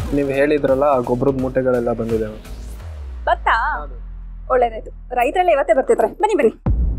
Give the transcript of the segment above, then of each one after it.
ನೀವು ಹೇಳಿದ್ರಲ್ಲ ಆ ಗೊಬ್ಬರದ ಮೂಟೆಗಳೆಲ್ಲ ಬಂದಿದೆ ಗೊತ್ತಾ ಒಳ್ಳೇದಾಯ್ತು ರೈತರೆಲ್ಲ ಇವತ್ತೇ ಬರ್ತಿದ್ರೆ ಬನ್ನಿ ಬನ್ನಿ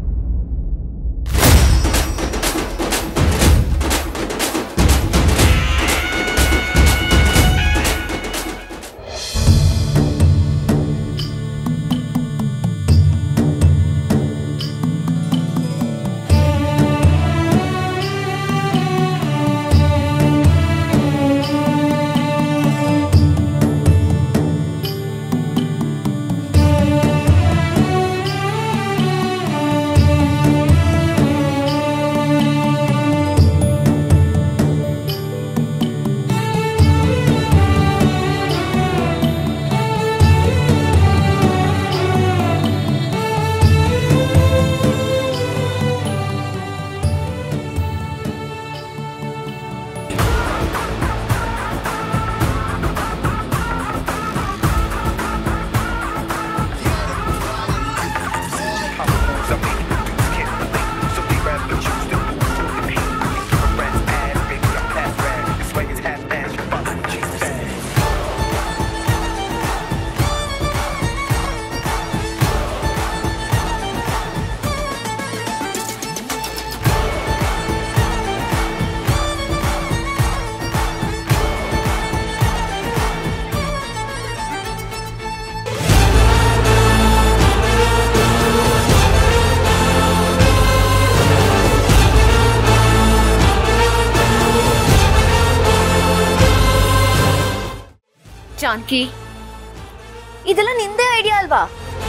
ಜಾನ್ಕಿ ಇದೆಲ್ಲ ನಿಂದೇ ಐಡಿಯಾ ಅಲ್ವಾ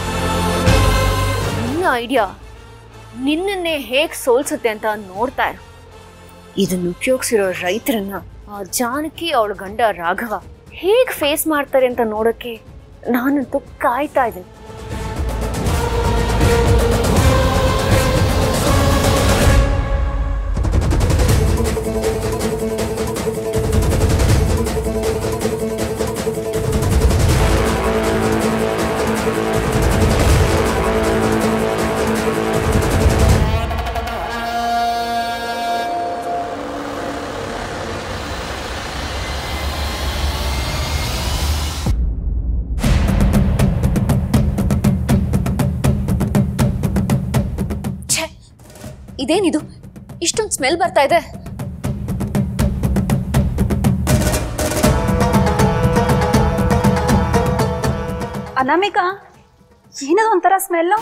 ನಿನ್ನ ಐಡಿಯಾ ನಿನ್ನನ್ನೇ ಹೇಗ್ ಸೋಲ್ಸುತ್ತೆ ಅಂತ ನೋಡ್ತಾ ಇರು ಇದನ್ನು ಉಪಯೋಗಿಸಿರೋ ರೈತರನ್ನ ಆ ಜಾನಕಿ ಅವಳ ಗಂಡ ರಾಘವ ಹೇಗ್ ಫೇಸ್ ಮಾಡ್ತಾರೆ ಅಂತ ನೋಡಕ್ಕೆ ನಾನಂತೂ ಕಾಯ್ತಾ ಇದ್ದೀನಿ ಛೆ ಇದೇನಿದು ಇಷ್ಟೊಂದು ಸ್ಮೆಲ್ ಬರ್ತಾ ಇದೆ ಅನಾಮಿಕಾ ಏನದು ಒಂಥರ ಸ್ಮೆಲ್ಲು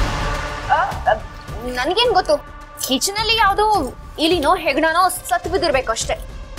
ನನ್ಗೇನ್ ಗೊತ್ತು ಕಿಚನ್ ಅಲ್ಲಿ ಯಾವ್ದೋ ಇಲಿನೋ ಹೆಗ್ಣನೋ ಸತ್ತು ಬಿದ್ದಿರ್ಬೇಕು ಅಷ್ಟೇ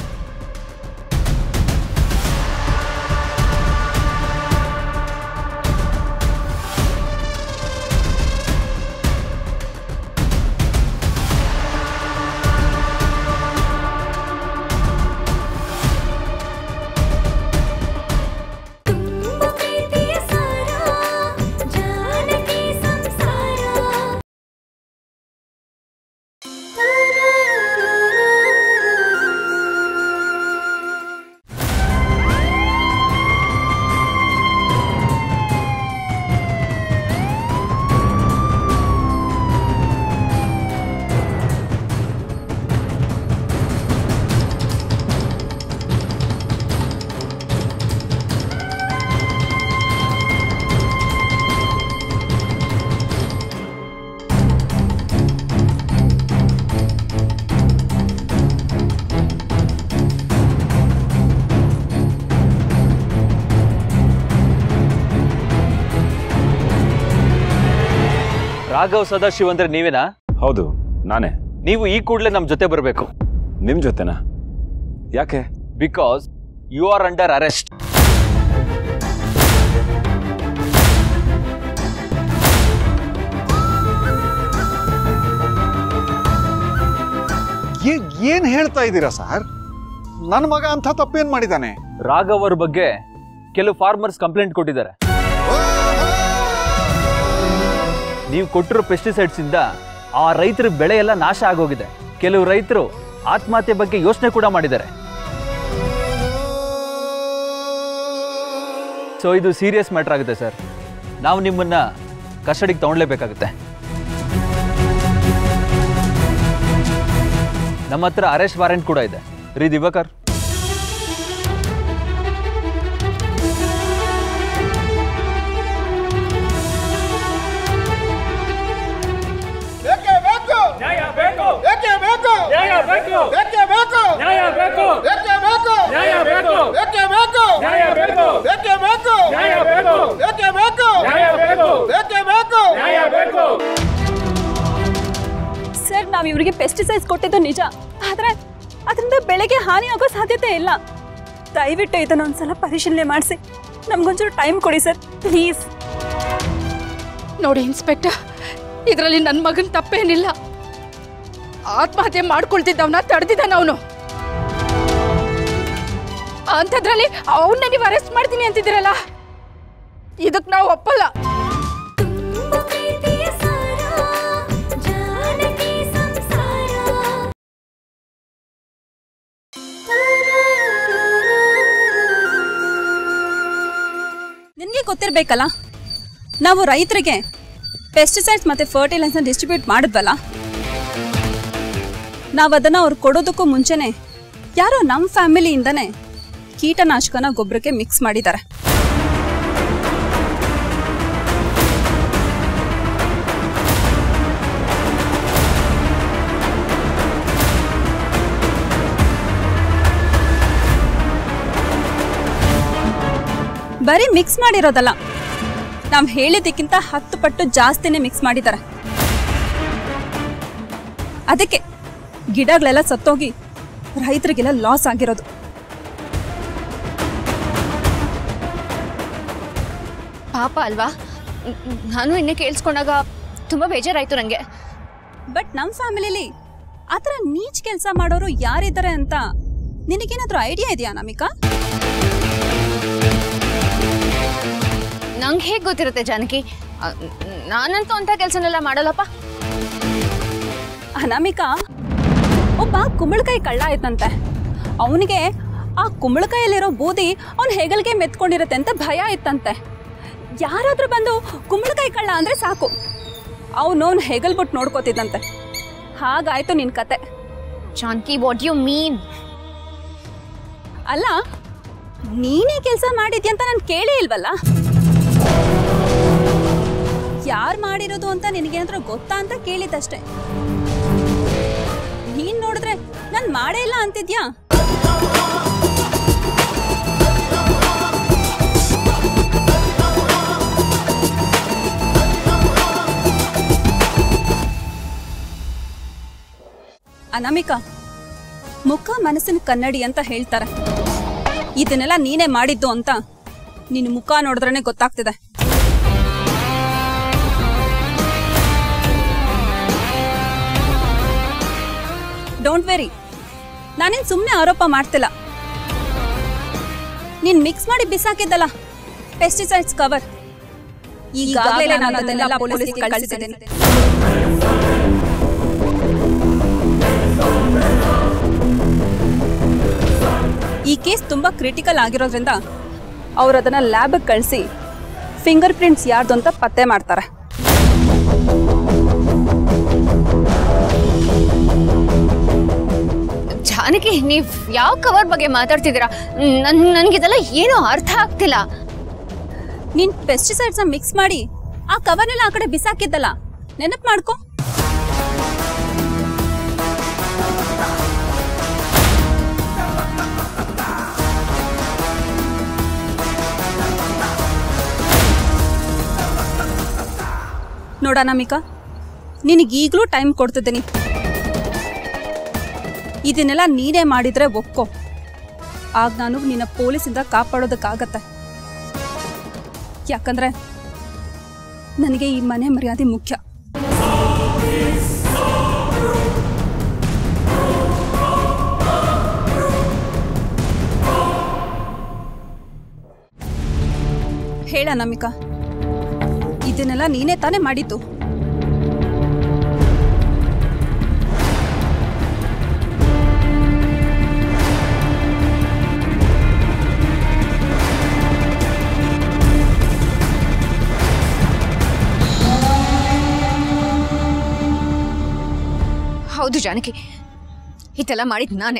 ರಾಘವ್ ಸದಾಶಿವ್ ಅಂದ್ರೆ ನೀವೇನಾ ಹೌದು ನಾನೇ ನೀವು ಈ ಕೂಡಲೇ ನಮ್ಮ ಜೊತೆ ಬರಬೇಕು ನಿಮ್ ಜೊತೆನಾ ಯಾಕೆ because you are under arrest ಏ- ಏನ್ ಹೇಳ್ತಾ ಇದ್ದೀರಾ ಸರ್ ನನ್ನ ಮಗ ಅಂಥ ತಪ್ಪೇನ್ ಮಾಡಿದ್ದಾನೆ ರಾಘವ್ ಅವ್ರ ಬಗ್ಗೆ ಕೆಲವು ಫಾರ್ಮರ್ಸ್ ಕಂಪ್ಲೇಂಟ್ ಕೊಟ್ಟಿದ್ದಾರೆ ನೀವು ಕೊಟ್ಟಿರೋ ಪೆಸ್ಟಿಸೈಡ್ಸ್ ಇಂದ ಆ ರೈತರ ಬೆಳೆ ಎಲ್ಲ ನಾಶ ಆಗೋಗಿದೆ ಕೆಲವು ರೈತರು ಆತ್ಮಹತ್ಯೆ ಬಗ್ಗೆ ಯೋಚನೆ ಕೂಡ ಮಾಡಿದ್ದಾರೆ ಸೊ ಇದು ಸೀರಿಯಸ್ ಮ್ಯಾಟರ್ ಆಗುತ್ತೆ ಸರ್ ನಾವು ನಿಮ್ಮನ್ನ ಕಸ್ಟಡಿಗೆ ತಗೊಳ್ಲೇಬೇಕಾಗುತ್ತೆ ನಮ್ಮ ಹತ್ರ ಅರೆಸ್ಟ್ ವಾರೆಂಟ್ ಕೂಡ ಇದೆ ರೀ ದಿವಾಕರ್ ಸರ್ ನಾವು ಇವರಿಗೆ ಪೆಸ್ಟಿಸೈಡ್ಸ್ ಕೊಟ್ಟಿದ್ದು ನಿಜ ಆದ್ರೆ ಅದರಿಂದ ಬೆಳೆಗೆ ಹಾನಿ ಆಗೋ ಸಾಧ್ಯತೆ ಇಲ್ಲ ದಯವಿಟ್ಟು ಇದನ್ನ ಒಂದ್ಸಲ ಪರಿಶೀಲನೆ ಮಾಡಿಸಿ ನಮ್ಗೊಂಚೂರು ಟೈಮ್ ಕೊಡಿ ಸರ್ ಪ್ಲೀಸ್ ನೋಡಿ ಇನ್ಸ್ಪೆಕ್ಟರ್ ಇದರಲ್ಲಿ ನನ್ನ ಮಗನ ತಪ್ಪೇನಿಲ್ಲ ಆತ್ಮಹತ್ಯೆ ಮಾಡ್ಕೊಳ್ತಿದ್ದವನ ತಡೆದಿದ್ದಾನ ಅವನು ಅಂಥದ್ರಲ್ಲಿ ಅವನ್ನ ನೀವು ಅರೆಸ್ಟ್ ಮಾಡ್ತೀನಿ ಅಂತಿದ್ದೀರಲ್ಲ ಇದಕ್ಕೆ ನಾವು ಒಪ್ಪಲ್ಲ ನಿನಗೆ ಗೊತ್ತಿರಬೇಕಲ್ಲ ನಾವು ರೈತರಿಗೆ ಪೆಸ್ಟಿಸೈಡ್ಸ್ ಮತ್ತು ಫರ್ಟಿಲೈಸರ್ನ ಡಿಸ್ಟ್ರಿಬ್ಯೂಟ್ ಮಾಡಿದ್ವಲ್ಲ ನಾವು ಅದನ್ನು ಅವ್ರು ಕೊಡೋದಕ್ಕೂ ಮುಂಚೆನೆ ಯಾರೋ ನಮ್ಮ ಫ್ಯಾಮಿಲಿಯಿಂದನೇ ಕೀಟನಾಶಕನ ಗೊಬ್ಬರಕ್ಕೆ ಮಿಕ್ಸ್ ಮಾಡಿದ್ದಾರೆ ಬರೀ ಮಿಕ್ಸ್ ಮಾಡಿರೋದಲ್ಲ ನಾವು ಹೇಳಿದ್ದಕ್ಕಿಂತ ಹತ್ತು ಪಟ್ಟು ಜಾಸ್ತಿನೇ ಮಿಕ್ಸ್ ಮಾಡಿದ್ದಾರೆ ಅದಕ್ಕೆ ಗಿಡಗಳೆಲ್ಲ ಸತ್ತೋಗಿ ರೈತರಿಗೆಲ್ಲ ಲಾಸ್ ಆಗಿರೋದು ಪಾಪ ಅಲ್ವಾ ನ್- ನ್- ನಾನು ಇನ್ನೇ ಕೇಳಿಸ್ಕೊಂಡಾಗ ತುಂಬ ಬೇಜಾರಾಯಿತು ನನಗೆ ಬಟ್ ನಮ್ಮ ಫ್ಯಾಮಿಲಿಲಿ ಆ ಥರ ನೀಚ್ ಕೆಲಸ ಮಾಡೋರು ಯಾರಿದ್ದಾರೆ ಅಂತ ನಿನಗೇನಾದ್ರೂ ಐಡಿಯಾ ಇದೆಯಾ ನಮಿಕಾ ನಂಗೆ ಹೇಗೆ ಗೊತ್ತಿರುತ್ತೆ ಜಾನಕಿ ಅ, ನಾನಂತೂ ಅಂಥ ಕೆಲಸನೆಲ್ಲ ಮಾಡಲ್ಲಪ್ಪ ಅನಾಮಿಕಾ ಒಬ್ಬ ಕುಂಬಳಕಾಯಿ ಕಳ್ಳ ಆಯ್ತಂತೆ ಅವನಿಗೆ ಆ ಕುಂಬಳಕಾಯಲ್ಲಿರೋ ಬೂದಿ ಅವನ ಹೆಗಲ್ಗೆ ಮೆತ್ಕೊಂಡಿರುತ್ತೆ ಅಂತ ಭಯ ಇತ್ತಂತೆ ಯಾರಾದ್ರೂ ಬಂದು ಕುಂಬಳಕಾಯಿ ಕಳ್ಳ ಅಂದ್ರೆ ಸಾಕು ಅವನು ಅವ್ನ ಹೆಗಲ್ ಬಿಟ್ಟು ನೋಡ್ಕೋತಿದ್ದಂತೆ ಹಾಗಾಯ್ತು ನಿನ್ ಕತೆ ಜಾನಕಿ ವಾಟ್ ಯು ಮೀನ್ ಅಲ್ಲ ನೀನೇ ಕೆಲಸ ಮಾಡಿದ್ಯ ಅಂತ ನಾನು ಕೇಳೇ ಇಲ್ವಲ್ಲ ಯಾರು ಮಾಡಿರೋದು ಅಂತ ನಿನಗೇನಾದ್ರೂ ಗೊತ್ತಾ ಅಂತ ಕೇಳಿದ್ದಷ್ಟೇ ನೀನ್ ನೋಡಿದ್ರೆ ನಾನು ಮಾಡೇ ಇಲ್ಲ ಅಂತಿದ್ಯಾ ಅನಾಮಿಕಾ ಮುಖ ಮನಸ್ಸಿನ ಕನ್ನಡಿ ಅಂತ ಹೇಳ್ತಾರೆ ಇದನ್ನೆಲ್ಲ ನೀನೇ ಮಾಡಿದ್ದು ಅಂತ ನಿನ್ನ ಮುಖ ನೋಡಿದ್ರೇನೆ ಗೊತ್ತಾಗ್ತಿದೆ ಡೋಂಟ್ ವೆರಿ ನಾನೇನ್ ಸುಮ್ಮನೆ ಆರೋಪ ಮಾಡ್ತಿಲ್ಲ ನೀನ್ ಮಿಕ್ಸ್ ಮಾಡಿ ಬಿಸಾಕಿದ್ದಲ್ಲ ಪೆಸ್ಟಿಸೈಡ್ಸ್ ಕವರ್ ಈಗಾಗಲೇ ನಾನು ಅದನ್ನೆಲ್ಲ ಪೊಲೀಸ್ಗೆ ಕಳಿಸಿದ್ದೇನೆ ಈ ಕೇಸ್ ತುಂಬಾ ಕ್ರಿಟಿಕಲ್ ಆಗಿರೋದ್ರಿಂದ ಅವ್ರು ಅದನ್ನ ಲ್ಯಾಬ್ಗೆ ಕಳಿಸಿ ಫಿಂಗರ್ ಪ್ರಿಂಟ್ಸ್ ಯಾರ್ದು ಅಂತ ಪತ್ತೆ ಮಾಡ್ತಾರೆ ಜಾನಕಿ ನೀವು ಯಾವ ಕವರ್ ಬಗ್ಗೆ ಮಾತಾಡ್ತಿದ್ದೀರಾ ನನ್ ನನಗಿದೆಲ್ಲ ಏನೂ ಅರ್ಥ ಆಗ್ತಿಲ್ಲ ನೀನ್ ಪೆಸ್ಟಿಸೈಡ್ಸ್ ಮಿಕ್ಸ್ ಮಾಡಿ ಆ ಕವರ್ನೆಲ್ಲ ಆ ಕಡೆ ಬಿಸಾಕಿದ್ದಲ್ಲ ನೆನಪು ಮಾಡ್ಕೊ ನೋಡ ನಮಿಕಾ ನಿನಗೀಗಲೂ ಟೈಮ್ ಕೊಡ್ತಿದ್ದೀನಿ ಇದನ್ನೆಲ್ಲ ನೀನೇ ಮಾಡಿದ್ರೆ ಒಪ್ಕೋ ಆಗ ನಾನು ನಿನ್ನ ಪೊಲೀಸಿಂದ ಕಾಪಾಡೋದಕ್ಕಾಗತ್ತೆ ಯಾಕಂದ್ರೆ ನನಗೆ ಈ ಮನೆ ಮರ್ಯಾದೆ ಮುಖ್ಯ ಹೇಳ ನಮಿಕಾ ಇದನ್ನೆಲ್ಲ ನೀನೇ ತಾನೇ ಮಾಡಿದ್ದು ಹೌದು ಜಾನಕಿ ಇದೆಲ್ಲ ಮಾಡಿದ್ ನಾನೇ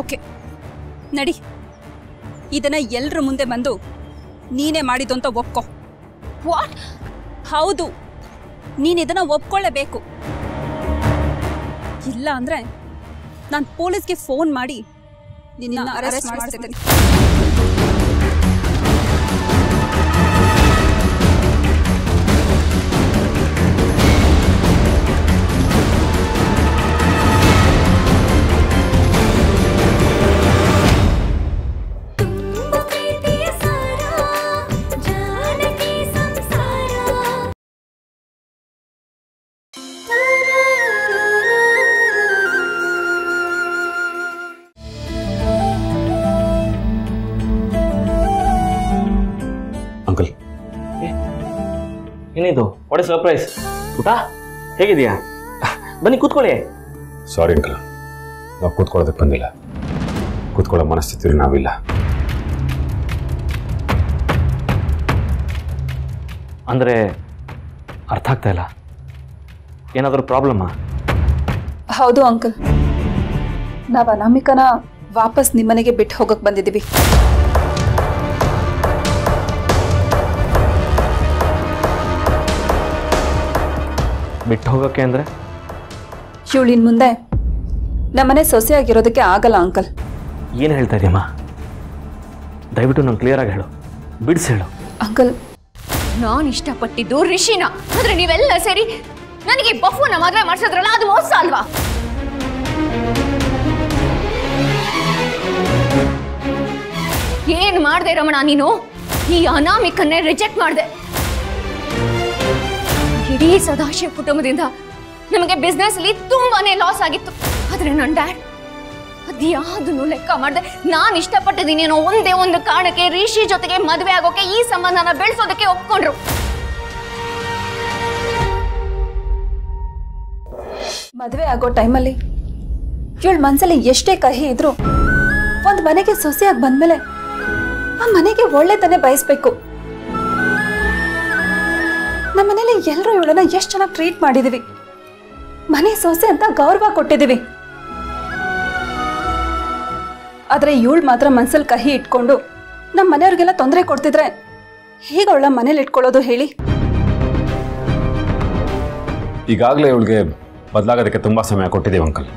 ಓಕೆ ನಡಿ ಇದನ್ನ ಎಲ್ರ ಮುಂದೆ ಬಂದು ನೀನೇ ಮಾಡಿದ್ದು ಅಂತ ಒಪ್ಕೊ ವಾಟ್ ಹೌದು ನೀನು ಇದನ್ನ ಒಪ್ಕೊಳ್ಳೇಬೇಕು ಇಲ್ಲ ಅಂದ್ರೆ ನಾನು ಪೊಲೀಸ್ಗೆ ಫೋನ್ ಮಾಡಿ ನಿನ್ನ ಅರೆಸ್ಟ್ ಮಾಡಿಸ್ತೀನಿ ಅಂಕಲ್ ಏನಿದು ವಾಟ್ ಸರ್ಪ್ರೈಸ್ ಊಟ ಹೇಗಿದೆಯಾ ಬನ್ನಿ ಕೂತ್ಕೊಳ್ಳಿ ಸಾರಿ ಅಂಕಲ್ ನಾವು ಕೂತ್ಕೊಳ್ಳೋದಕ್ಕೆ ಬಂದಿಲ್ಲ ಕೂತ್ಕೊಳ್ಳೋ ಮನಸ್ಥಿತಿಯಲ್ಲಿ ನಾವಿಲ್ಲ ಅಂದರೆ ಅರ್ಥ ಆಗ್ತಾ ಇಲ್ಲ ಏನಾದರೂ ಪ್ರಾಬ್ಲಮ್ಮಾ ಹೌದು ಅಂಕಲ್ ನಾವು ಅನಾಮಿಕನ ವಾಪಸ್ ನಿಮ್ಮನೆಗೆ ಬಿಟ್ಟು ಹೋಗಕ್ ಬಂದಿದ್ದೀವಿ ಬಿಟ್ಟು ಹೋಗೋಕ್ಕೆ ಅಂದರೆ ಇವಳು ಇನ್ ಮುಂದೆ ನಮ್ಮನೆ ಸೊಸೆಯಾಗಿರೋದಕ್ಕೆ ಆಗಲ್ಲ ಅಂಕಲ್ ಏನು ಹೇಳ್ತಾ ಇದೆಯಮ್ಮ ದಯವಿಟ್ಟು ನಂಗೆ ಕ್ಲಿಯರಾಗಿ ಹೇಳು ಬಿಡಿಸಿ ಹೇಳು ಅಂಕಲ್ ನಾನು ಇಷ್ಟಪಟ್ಟಿದ್ದು ರಿಷಿನ ಆದ್ರೆ ನೀವೆಲ್ಲ ಸೇರಿ ನನಗೆ ಬಫುನ ಮದುವೆ ಮಾಡ್ಸಿದ್ರಲ್ಲ ಅದು ಮೋಸ ಅಲ್ವಾ ಏನ್ ಮಾಡ್ದೆ ರಮಣ ನೀನು ಈ ಅನಾಮಿಕನ್ನೇ ರಿಜೆಕ್ಟ್ ಮಾಡ್ದೆ ಇಡೀ ಸದಾಶಿವ ಕುಟುಂಬದಿಂದ ನಮಗೆ ಬಿಸ್ನೆಸ್ ಅಲ್ಲಿ ತುಂಬಾನೇ ಲಾಸ್ ಆಗಿತ್ತು ಆದ್ರೆ ನನ್ನ ಡ್ಯಾಡ್ ಅದ್ಯಾವುದನ್ನು ಲೆಕ್ಕ ಮಾಡ್ದೆ ನಾನು ಇಷ್ಟಪಟ್ಟಿದ್ದೀನಿ ಅನ್ನೋ ಒಂದೇ ಒಂದು ಕಾರಣಕ್ಕೆ ರಿಷಿ ಜೊತೆಗೆ ಮದುವೆ ಆಗೋಕೆ ಈ ಸಂಬಂಧನ ಬೆಳೆಸೋದಕ್ಕೆ ಒಪ್ಕೊಂಡ್ರು ಮದುವೆ ಆಗೋ ಟೈಮಲ್ಲಿ ಇವಳ ಮನ್ಸಲ್ಲಿ ಎಷ್ಟೇ ಕಹಿ ಇದ್ರು ಒಂದು ಮನೆಗೆ ಸೊಸೆಯಾಗಿ ಬಂದ್ಮೇಲೆ ಆ ಮನೆಗೆ ಒಳ್ಳೆತನೇ ಬಯಸ್ಬೇಕು ನಮ್ಮ ಮನೇಲಿ ಎಲ್ಲರೂ ಇವಳನ್ನ ಎಷ್ಟು ಚೆನ್ನಾಗಿ ಟ್ರೀಟ್ ಮಾಡಿದೀವಿ ಮನೆ ಸೊಸೆ ಅಂತ ಗೌರವ ಕೊಟ್ಟಿದ್ದೀವಿ ಆದ್ರೆ ಇವಳು ಮಾತ್ರ ಮನ್ಸಲ್ಲಿ ಕಹಿ ಇಟ್ಕೊಂಡು ನಮ್ಮ ಮನೆಯವ್ರಿಗೆಲ್ಲ ತೊಂದರೆ ಕೊಡ್ತಿದ್ರೆ ಹೇಗೆ ಅವಳ ಮನೇಲಿ ಇಟ್ಕೊಳ್ಳೋದು ಹೇಳಿ ಈಗಾಗಲೇ ಇವಳಿಗೆ ಬದಲಾಗೋದಕ್ಕೆ ತುಂಬ ಸಮಯ ಕೊಟ್ಟಿದ್ದೀವಿ ಅಂಕಲ್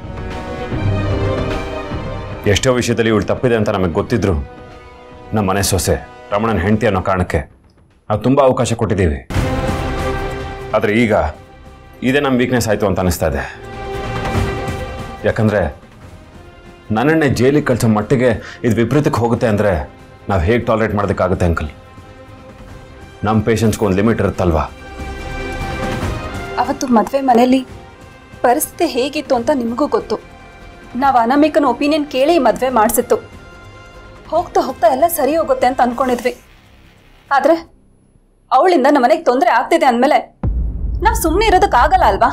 ಎಷ್ಟೋ ವಿಷಯದಲ್ಲಿ ಇವಳು ತಪ್ಪಿದೆ ಅಂತ ನಮಗೆ ಗೊತ್ತಿದ್ರು ನಮ್ಮ ಮನೆ ಸೊಸೆ ರಮಣನ ಹೆಂಡತಿ ಅನ್ನೋ ಕಾರಣಕ್ಕೆ ನಾವು ತುಂಬ ಅವಕಾಶ ಕೊಟ್ಟಿದ್ದೀವಿ ಆದರೆ ಈಗ ಇದೇ ನಮ್ಮ ವೀಕ್ನೆಸ್ ಆಯಿತು ಅಂತ ಅನಿಸ್ತಾ ಇದೆ ಯಾಕಂದರೆ ನನ್ನನ್ನೇ ಜೈಲಿಗೆ ಕಳಿಸೋ ಮಟ್ಟಿಗೆ ಇದು ವಿಪರೀತಕ್ಕೆ ಹೋಗುತ್ತೆ ಅಂದರೆ ನಾವು ಹೇಗೆ ಟಾಲರೇಟ್ ಮಾಡೋದಕ್ಕಾಗುತ್ತೆ ಅಂಕಲ್ ನಮ್ಮ ಪೇಷನ್ಸ್ಗೆ ಒಂದು ಲಿಮಿಟ್ ಇರುತ್ತಲ್ವಾ ಅವತ್ತು ಮದುವೆ ಮನೆಯಲ್ಲಿ ಪರಿಸ್ಥಿತಿ ಹೇಗಿತ್ತು ಅಂತ ನಿಮಗೂ ಗೊತ್ತು ನಾವು ಅನಾಮಿಕನ ಒಪಿನಿಯನ್ ಕೇಳಿ ಮದುವೆ ಮಾಡಿಸಿತ್ತು ಹೋಗ್ತಾ ಹೋಗ್ತಾ ಎಲ್ಲ ಸರಿ ಹೋಗುತ್ತೆ ಅಂತ ಅನ್ಕೊಂಡಿದ್ವಿ ಆದರೆ ಅವಳಿಂದ ನಮ್ಮ ಮನೆಗೆ ತೊಂದರೆ ಆಗ್ತಿದೆ ಅಂದಮೇಲೆ ನಾವು ಸುಮ್ಮನೆ ಇರೋದಕ್ಕಾಗಲ್ಲ ಅಲ್ವಾ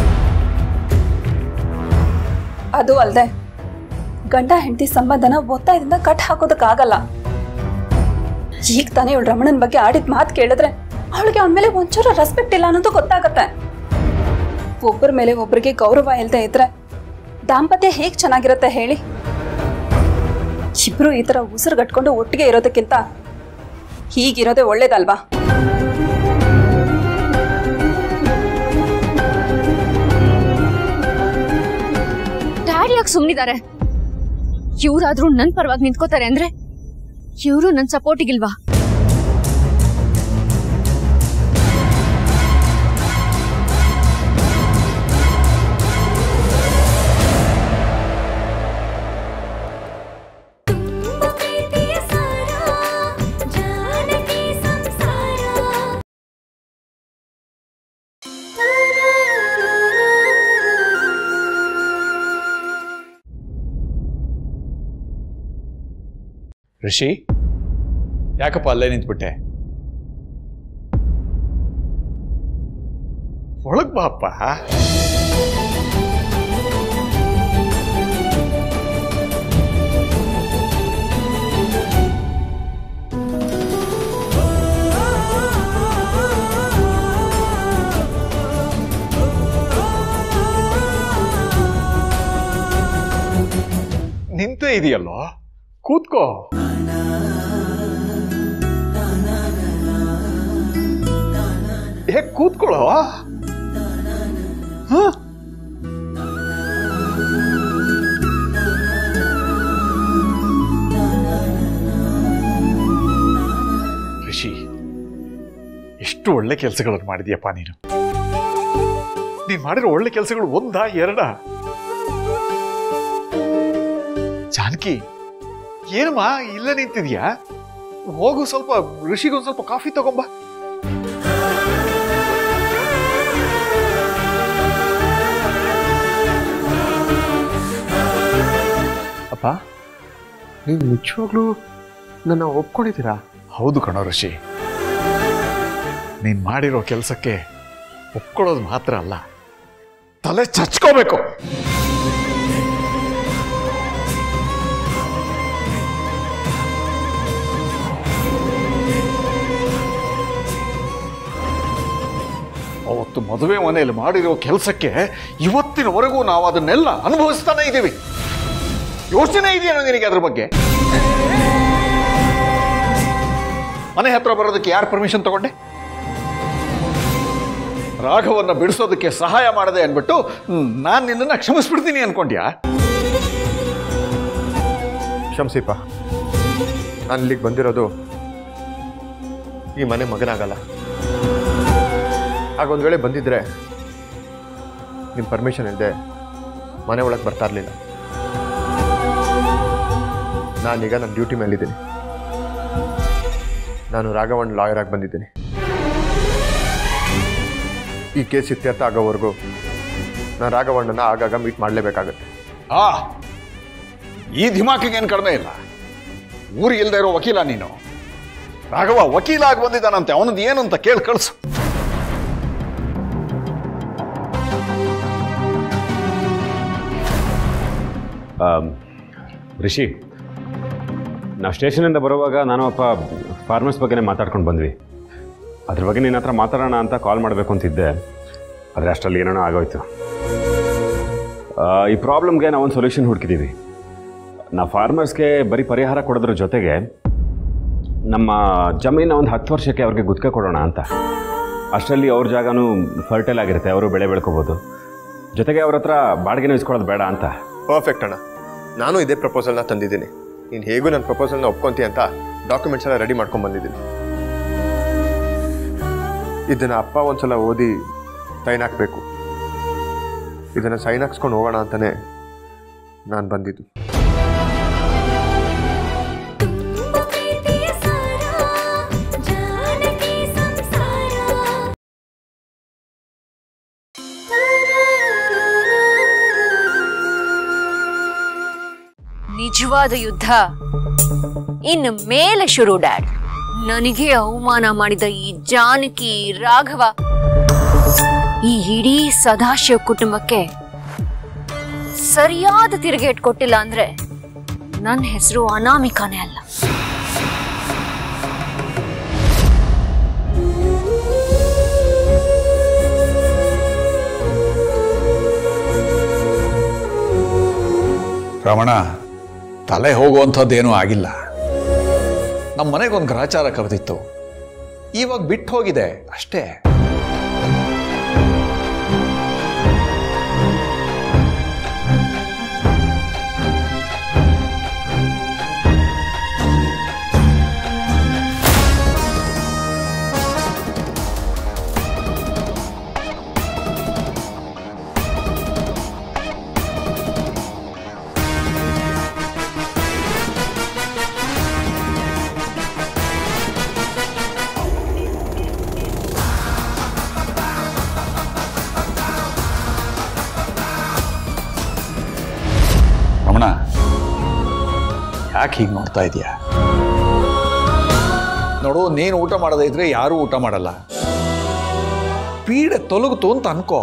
ಅದು ಅಲ್ಲದೆ ಗಂಡ ಹೆಂಡತಿ ಸಂಬಂಧನ ಒತ್ತಾಯದಿಂದ ಕಟ್ ಹಾಕೋದಕ್ಕಾಗಲ್ಲ ಈಗ ತಾನೇ ಇವಳು ರಮಣನ ಬಗ್ಗೆ ಆಡಿದ ಮಾತು ಕೇಳಿದ್ರೆ ಅವಳಿಗೆ ಅವನ ಮೇಲೆ ಒಂಚೂರು ರೆಸ್ಪೆಕ್ಟ್ ಇಲ್ಲ ಅನ್ನೋದು ಗೊತ್ತಾಗತ್ತೆ ಒಬ್ಬರ ಮೇಲೆ ಒಬ್ಬರಿಗೆ ಗೌರವ ಇಲ್ಲದೆ ಇದ್ರೆ ದಾಂಪತ್ಯ ಹೇಗೆ ಚೆನ್ನಾಗಿರುತ್ತೆ ಹೇಳಿ ಇಬ್ರು ಈ ಥರ ಉಸಿರುಗಟ್ಕೊಂಡು ಒಟ್ಟಿಗೆ ಇರೋದಕ್ಕಿಂತ ಹೀಗಿರೋದೇ ಒಳ್ಳೇದಲ್ವಾ ಡ್ಯಾಡಿ ಯಾಕೆ ಸುಮ್ಮನಿದ್ದಾರೆ ಇವ್ರಾದ್ರೂ ನನ್ ಪರವಾಗಿ ನಿಂತ್ಕೋತಾರೆ ಅಂದ್ರೆ ಇವರು ನನ್ ಸಪೋರ್ಟಿಗಿಲ್ವಾ ಋಷಿ ಯಾಕಪ್ಪ ಅಲ್ಲೇ ನಿಂತ್ಬಿಟ್ಟೆ ಒಳಗ್ ಬಾಪ್ಪ ನಿಂತ ಕೂತೇ ಇದೆಯಲ್ಲೋ ಕೂತ್ಕೋ ಹೇಗೆ ಕೂತ್ಕೊಳ್ಳೋ ಹ? ರಿಷಿ ಎಷ್ಟು ಒಳ್ಳೆ ಕೆಲಸಗಳನ್ನು ಮಾಡಿದ್ಯಪ್ಪ ನೀನು ನೀನ್ ಮಾಡಿರೋ ಒಳ್ಳೆ ಕೆಲಸಗಳು ಒಂದಾ ಎರಡ ಜಾನಕಿ ಏನಮ್ಮ ಇಲ್ಲೇ ನಿಂತಿದ್ಯಾ ಹೋಗು ಸ್ವಲ್ಪ ಋಷಿಗೊಂದು ಸ್ವಲ್ಪ ಕಾಫಿ ತಗೊಂಬ ಅಪ್ಪ ನೀವು ನಿಜವಾಗ್ಲೂ ನನ್ನ ಒಪ್ಕೊಂಡಿದ್ದೀರಾ ಹೌದು ಕಣೋ ಋಷಿ ನೀನ್ ಮಾಡಿರೋ ಕೆಲಸಕ್ಕೆ ಒಪ್ಕೊಳ್ಳೋದು ಮಾತ್ರ ಅಲ್ಲ ತಲೆ ಚಚ್ಕೋಬೇಕು ಅವತ್ತು ಮದುವೆ ಮನೆಯಲ್ಲಿ ಮಾಡಿರೋ ಕೆಲಸಕ್ಕೆ ಇವತ್ತಿನವರೆಗೂ ನಾವು ಅದನ್ನೆಲ್ಲ ಅನುಭವಿಸ್ತಾನೆ ಇದ್ದೀವಿ ಯೋಚನೆ ಇದೆಯೇನೋ ನಿನಗೆ ಅದ್ರ ಬಗ್ಗೆ ಮನೆ ಹತ್ರ ಬರೋದಕ್ಕೆ ಯಾರು ಪರ್ಮಿಷನ್ ತಗೊಂಡೆ ರಾಘವನ್ನ ಬಿಡಿಸೋದಕ್ಕೆ ಸಹಾಯ ಮಾಡದೆ ಅಂದ್ಬಿಟ್ಟು ನಾನು ನಿನ್ನನ್ನು ಕ್ಷಮಿಸ್ಬಿಡ್ತೀನಿ ಅನ್ಕೊಂಡ್ಯಾ ಕ್ಷಮಿಸಿಪ್ಪ ನಾನು ಇಲ್ಲಿಗೆ ಬಂದಿರೋದು ಈ ಮನೆ ಮಗನಾಗಲ್ಲ ಹಾಗೊಂದು ವೇಳೆ ಬಂದಿದ್ರೆ ನಿಮ್ಮ ಪರ್ಮಿಷನ್ ಇಲ್ಲದೆ ಮನೆ ಒಳಗೆ ಬರ್ತಾ ಇರಲಿಲ್ಲ ನಾನೀಗ ನನ್ನ ಡ್ಯೂಟಿ ಮೇಲಿದ್ದೀನಿ ನಾನು ರಾಘವನ್ ಲಾಯರ್ ಆಗಿ ಬಂದಿದ್ದೀನಿ ಈ ಕೇಸ್ ಇತ್ಯರ್ಥ ಆಗೋವರೆಗೂ ನಾನು ರಾಘವಣ್ಣನ ಆಗಾಗ ಮೀಟ್ ಮಾಡಲೇಬೇಕಾಗತ್ತೆ ಆ ಈ ಧಿಮಾಕಿಗೇನು ಕಡಿಮೆ ಇಲ್ಲ ಊರಿಗೆ ಇಲ್ಲದೆ ಇರೋ ವಕೀಲ ನೀನು ರಾಘವ ವಕೀಲ ಆಗಿ ಬಂದಿದ್ದಾನಂತೆ ಅವನದ್ದು ಏನು ಅಂತ ಕೇಳಿ ಕಳಿಸು ಆಮ್, ರಿಷಿ ನಾವು ಸ್ಟೇಷನಿಂದ ಬರುವಾಗ ನಾನು ಅಪ್ಪ ಫಾರ್ಮರ್ಸ್ ಬಗ್ಗೆನೇ ಮಾತಾಡ್ಕೊಂಡು ಬಂದ್ವಿ ಅದ್ರ ಬಗ್ಗೆ ನಿನ್ನ ಹತ್ರ ಮಾತಾಡೋಣ ಅಂತ ಕಾಲ್ ಮಾಡಬೇಕು ಅಂತಿದ್ದೆ ಆದರೆ ಅಷ್ಟರಲ್ಲಿ ಏನೇನೋ ಆಗೋಯ್ತು ಆ, ಈ ಪ್ರಾಬ್ಲಮ್ಗೆ ನಾವು ಒಂದು ಸೊಲ್ಯೂಷನ್ ಹುಡುಕಿದ್ದೀವಿ ನಾವು ಫಾರ್ಮರ್ಸ್ಗೆ ಬರೀ ಪರಿಹಾರ ಕೊಡೋದ್ರ ಜೊತೆಗೆ ನಮ್ಮ ಜಮೀನ ಒಂದು ಹತ್ತು ವರ್ಷಕ್ಕೆ ಅವ್ರಿಗೆ ಗುತ್ತಿಗೆ ಕೊಡೋಣ ಅಂತ ಅಷ್ಟರಲ್ಲಿ ಅವ್ರ ಜಾಗನೂ ಫರ್ಟೈಲ್ ಆಗಿರುತ್ತೆ ಅವರು ಬೆಳೆ ಬೆಳ್ಕೋಬೋದು ಜೊತೆಗೆ ಅವ್ರ ಹತ್ರ ಬಾಡಿಗೆನೂ ಇಸ್ಕೊಳ್ಳೋದು ಬೇಡ ಅಂತ ಪರ್ಫೆಕ್ಟ್ ಅಣ್ಣ ನಾನು ಇದೇ ಪ್ರಪೋಸಲ್ನ ತಂದಿದ್ದೀನಿ ನೀನು ಹೇಗೂ ನನ್ನ ಪ್ರಪೋಸಲ್ನ ಒಪ್ಕೊಂತೀಯ ಅಂತ ಡಾಕ್ಯುಮೆಂಟ್ಸ್ ಎಲ್ಲ ರೆಡಿ ಮಾಡ್ಕೊಂಡು ಬಂದಿದ್ದೀನಿ ಇದನ್ನು ಅಪ್ಪ ಒಂದ್ಸಲ ಓದಿ ಸೈನ್ ಹಾಕಬೇಕು ಇದನ್ನು ಸೈನ್ ಹಾಕ್ಸ್ಕೊಂಡು ಹೋಗೋಣ ಅಂತಲೇ ನಾನು ಬಂದಿದ್ದು ನಿಜವಾದ ಯುದ್ಧ ಇನ್ನು ಮೇಲೆ ಶುರು ಡ್ಯಾಡ್ ನನಗೆ ಅವಮಾನ ಮಾಡಿದ ಈ ಜಾನಕಿ ರಾಘವ ಈ ಇಡೀ ಸದಾಶಿವ ಕುಟುಂಬಕ್ಕೆ ಸರಿಯಾದ ತಿರುಗೇಟ್ ಕೊಟ್ಟಿಲ್ಲ ಅಂದ್ರೆ ನನ್ನ ಹೆಸರು ಅನಾಮಿಕಾನೇ ಅಲ್ಲ ರಮಣ ತಲೆ ಹೋಗುವಂಥದ್ದೇನೂ ಆಗಿಲ್ಲ ನಮ್ಮ ಮನೆಗೊಂದು ಗ್ರಹಚಾರ ಕರೆದಿತ್ತು ಇವಾಗ ಬಿಟ್ಟು ಹೋಗಿದೆ ಅಷ್ಟೇ ರಮಣ ಯಾಕೆ ಹೀಗೆ ನೋಡ್ತಾ ಇದೀಯಾ ನೋಡು ನೀನು ಊಟ ಮಾಡದೇ ಇದ್ರೆ ಯಾರೂ ಊಟ ಮಾಡಲ್ಲ ಪೀಡೆ ತೊಲಗುತ್ತು ಅಂತ ಅನ್ಕೋ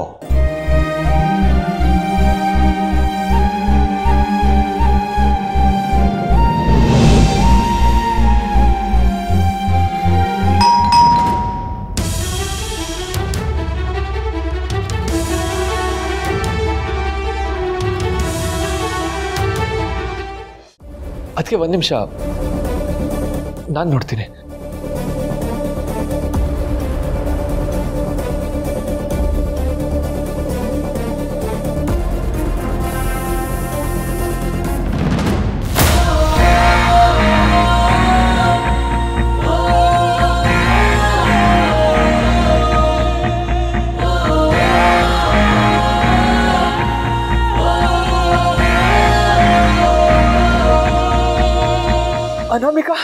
ಅದಕ್ಕೆ ಒಂದು ನಿಮಿಷ ನಾನು ನೋಡ್ತೀನಿ ಅನಾಮಿಕಾ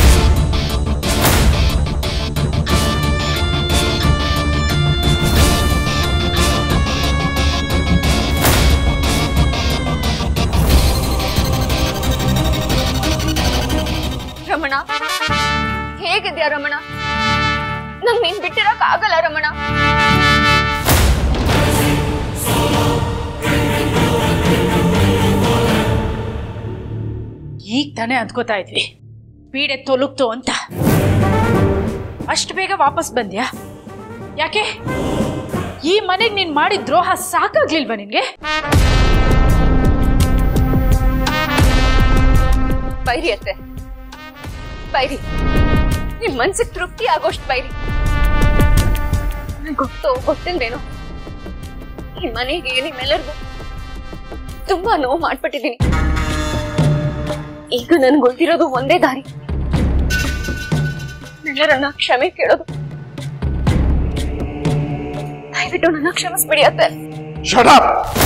ರಮಣ ಹೇಗಿದ್ಯಾ ರಮಣ ನಂಗ್ ನೀನ್ ಬಿಟ್ಟಿರಕ್ ಆಗಲ್ಲ ರಮಣ ಈಗ ತಾನೇ ಅಂದ್ಕೋತಾ ಇದ್ವಿ ಪೀಡೆ ತೊಲಗ್ತು ಅಂತ ಅಷ್ಟು ಬೇಗ ವಾಪಸ್ ಬಂದ್ಯಾ ಯಾಕೆ ಈ ಮನೆಗೆ ನೀನ್ ಮಾಡಿದ ದ್ರೋಹ ಸಾಕಾಗ್ಲಿಲ್ವಾ ನಿನ್ಗೆ ಬೈರಿ ಅತ್ತೆ ಬೈರಿ ನಿಮ್ ಮನ್ಸಿಗೆ ತೃಪ್ತಿ ಆಗೋಷ್ಟು ಬೈರಿ ನಂಗ್ ಗೊತ್ತೋ ಗೊತ್ತಿಲ್ವೇನೋ ಈ ಮನೆಗೆ ನಿಮ್ಮೆಲ್ಲರಿಗೂ ತುಂಬಾ ನೋವು ಮಾಡ್ಬಿಟ್ಟಿದ್ದೀನಿ ಈಗ ನನ್ಗೆ ಗೊತ್ತಿರೋದು ಒಂದೇ ದಾರಿ ಎಲ್ಲರನ್ನ ಕ್ಷಮೆ ಕೇಳೋದು ದಯವಿಟ್ಟು ನನ್ನ ಕ್ಷಮಿಸ್ಬಿಡಿ ಅತ್ತೆ ಶಟ್ ಅಪ್